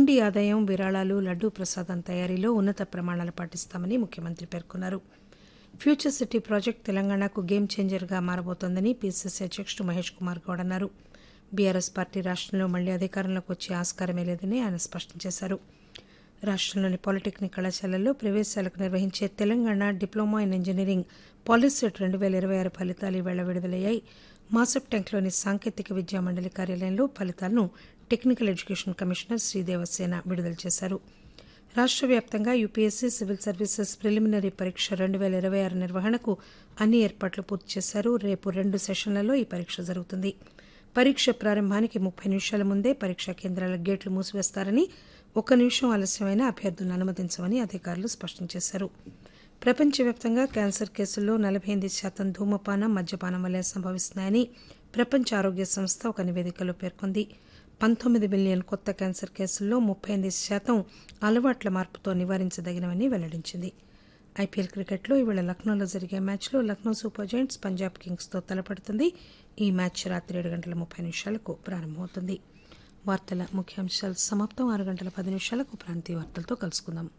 హుండీ ఆదాయం విరాళాలు లడ్డూ ప్రసాదం తయారీలో ఉన్నత ప్రమాణాలు పాటిస్తామని ముఖ్యమంత్రి పేర్కొన్నారు ఫ్యూచర్ సిటీ ప్రాజెక్టు తెలంగాణకు గేమ్ చేంజర్గా మారబోతోందని పీసీసీ అధ్యక్షుడు మహేష్ కుమార్ గౌడ్ అన్నారు బీఆర్ఎస్ పార్టీ రాష్టంలో మళ్లీ అధికారంలోకి వచ్చే ఆస్కారమే లేదని ఆయన స్పష్టం చేశారు రాష్టంలోని పాలిటెక్నిక్ కళాశాలల్లో ప్రవేశాలకు నిర్వహించే Telangana diploma in engineering polycet రెండు వేల ఇరవై ఆరు ఫలితాలు ఈవేళ విడుదలయ్యాయి మాసప్ ట్యాంక్లోని సాంకేతిక విద్యా మండలి కార్యాలయంలో ఫలితాలను టెక్నికల్ ఎడ్యుకేషన్ కమిషనర్ శ్రీదేవసేన విడుదల చేశారు రాష్ట్ర వ్యాప్తంగా యూపీఎస్సీ సివిల్ సర్వీసెస్ ప్రిలిమినరీ పరీక్ష రెండు వేల ఇరవై ఆరు నిర్వహణకు అన్ని ఏర్పాట్లు పూర్తి చేశారు రేపు రెండు సెషన్లలో ఈ పరీక్ష జరుగుతుంది పరీక్ష ప్రారంభానికి ముప్పై నిమిషాల ముందే పరీక్షా కేంద్రాల గేట్లు మూసివేస్తారని ఒక్క నిమిషం ఆలస్యమైన అభ్యర్థులను అనుమతించమని అధికారులు స్పష్టం చేశారు ప్రపంచవ్యాప్తంగా క్యాన్సర్ కేసుల్లో నలభై ఎనిమిది శాతం ధూమపానం మద్యపానం వల్లే సంభవిస్తున్నాయని ప్రపంచ ఆరోగ్య సంస్థ ఒక నివేదికలో పేర్కొంది పంతొమ్మిది మిలియన్ కొత్త క్యాన్సర్ కేసుల్లో ముప్పై ఎనిమిది శాతం అలవాట్ల మార్పుతో నివారించదగినవని వెల్లడించింది ఐపీఎల్ క్రికెట్లో ఈవేళ లక్నోలో జరిగే మ్యాచ్లో లక్నో సూపర్ జైంట్స్ పంజాబ్ కింగ్స్తో తలపడుతుంది ఈ మ్యాచ్ రాత్రి ఏడు గంటల ముప్పై నిమిషాలకు ప్రారంభమవుతుంది వార్తల ముఖ్యాంశాలు సమాప్తం ఆరు గంటల పది నిమిషాలకు ప్రాంతీయ వార్తలతో కలుసుకుందాం